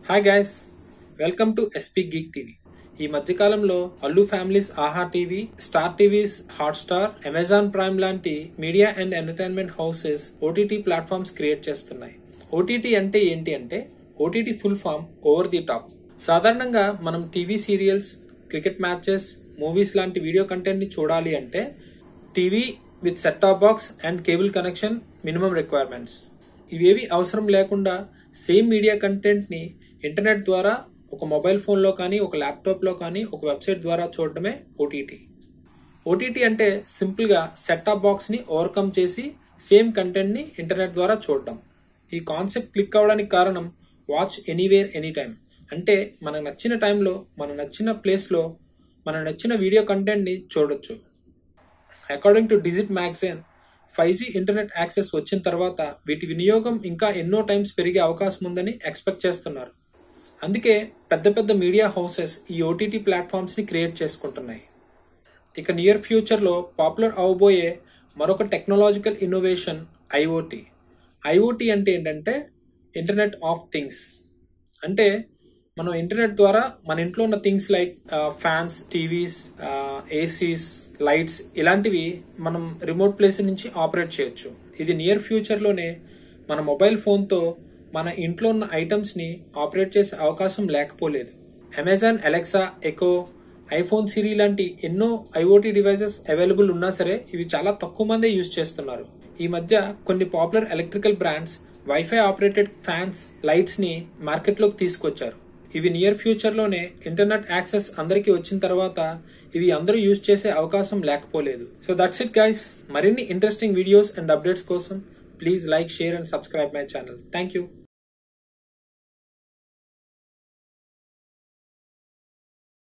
hi guys welcome to SP geek TV ఈ మధ్యకాలంలో Allu families Aha TV Star TVs Hotstar Amazon Prime లాంటి media and entertainment houses OTT platforms create చేస్తున్నాయి OTT అంటే ఏంటి అంటే OTT full form over the top సాధారణంగా మనం TV serials cricket matches movies లాంటి వీడియో కంటెంట్ ని చూడాలి అంటే TV with set top box and cable connection minimum requirements ఇవేవి అవసరం లేకుండా సేమ్ మీడియా కంటెంట్ ని ఇంటర్నెట్ ద్వారా ఒక మొబైల్ ఫోన్లో కానీ ఒక ల్యాప్టాప్లో కానీ ఒక వెబ్సైట్ ద్వారా చూడటమే ఓటీటీ ఓటీటీ అంటే సింపుల్గా సెట్ టాప్ బాక్స్ని ఓవర్కమ్ చేసి సేమ్ కంటెంట్ని ఇంటర్నెట్ ద్వారా చూడటం ఈ కాన్సెప్ట్ క్లిక్ అవ్వడానికి కారణం వాచ్ ఎనీవేర్ ఎనీ టైం అంటే మనకు నచ్చిన టైంలో మన నచ్చిన ప్లేస్లో మన నచ్చిన వీడియో కంటెంట్ని చూడొచ్చు according to digit magazine five G internet access వచ్చిన తర్వాత వీటి వినియోగం ఇంకా ఎన్నో టైమ్స్ పెరిగే అవకాశం ఉందని ఎక్స్పెక్ట్ చేస్తున్నారు అందుకే పెద్ద పెద్ద మీడియా హౌసెస్ ఈ ఓటీటీ ప్లాట్ఫామ్స్ ని క్రియేట్ చేసుకుంటున్నాయి ఇక నియర్ ఫ్యూచర్ లో పాపులర్ అవబోయే మరొక టెక్నాలజికల్ ఇన్నోవేషన్ ఐఓటీ ఐఓటీ అంటే ఏంటంటే ఇంటర్నెట్ ఆఫ్ థింగ్స్ అంటే మనం ఇంటర్నెట్ ద్వారా మన ఇంట్లో ఉన్న things like fans TVs ACs lights ఇలాంటివి మనం రిమోట్ ప్లేస్ నుంచి ఆపరేట్ చేయొచ్చు ఇది నియర్ ఫ్యూచర్లోనే మన మొబైల్ ఫోన్తో మన ఇంట్లో ఉన్న ఐటమ్స్ని ఆపరేట్ చేసే అవకాశం లేకపోలేదు Amazon Alexa Echo iPhone Siri లాంటి ఎన్నో ఐఓటీ డివైసెస్ అవైలబుల్ ఉన్నా సరే ఇవి చాలా తక్కువ మందే యూజ్ చేస్తున్నారు ఈ మధ్య కొన్ని popular electrical brands WiFi operated fans lights ని మార్కెట్లోకి తీసుకొచ్చారు ఇవి నియర్ ఫ్యూచర్ లోనే ఇంటర్నెట్ యాక్సెస్ అందరికీ వచ్చిన తర్వాత ఇవి అందరూ యూజ్ చేసే అవకాశం లేకపోలేదు సో దట్స్ ఇట్ గైస్ మరిన్ని ఇంట్రెస్టింగ్ వీడియోస్ అండ్ అప్డేట్స్ కోసం please like share and subscribe my channel thank you